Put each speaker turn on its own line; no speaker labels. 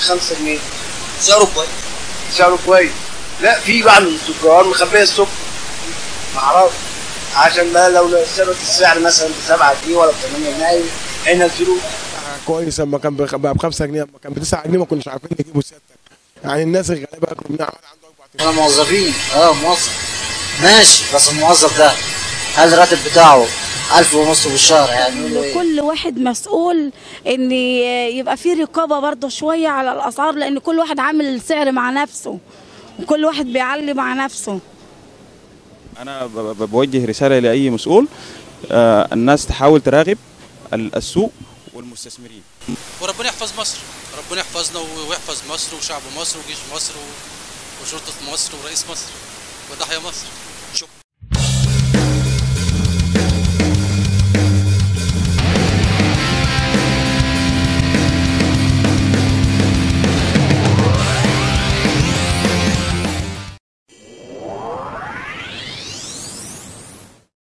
5 جنيه
سعره كويس
سعره كويس لا في بعض التجار مخبيه السكر معرفش عشان بقى لو ثبت السعر مثلا ب 7 جنيه ولا ب 8 جنيه هينزلوه
كويس لما كان بخ- بقى ب 5 جنيه لما كان ب 9 جنيه ما كناش عارفين نجيبه سيادتك يعني الناس الغلابه كنا بنعمل عنده اربع
احنا موظفين اه موظف ماشي بس الموظف ده هل الراتب بتاعه ألف ونص بالشهر يعني يقولوا ايه؟
كل واحد مسؤول ان يبقى في رقابه برضه شويه على الاسعار لان كل واحد عامل السعر مع نفسه وكل واحد بيعلي مع نفسه
انا ب- ب- بوجه رساله لاي مسؤول آه، الناس تحاول تراقب ال- السوق والمستثمرين
وربنا يحفظ مصر ربنا يحفظنا ويحفظ مصر وشعب مصر وجيش مصر و- وشرطة مصر ورئيس مصر وتحيا مصر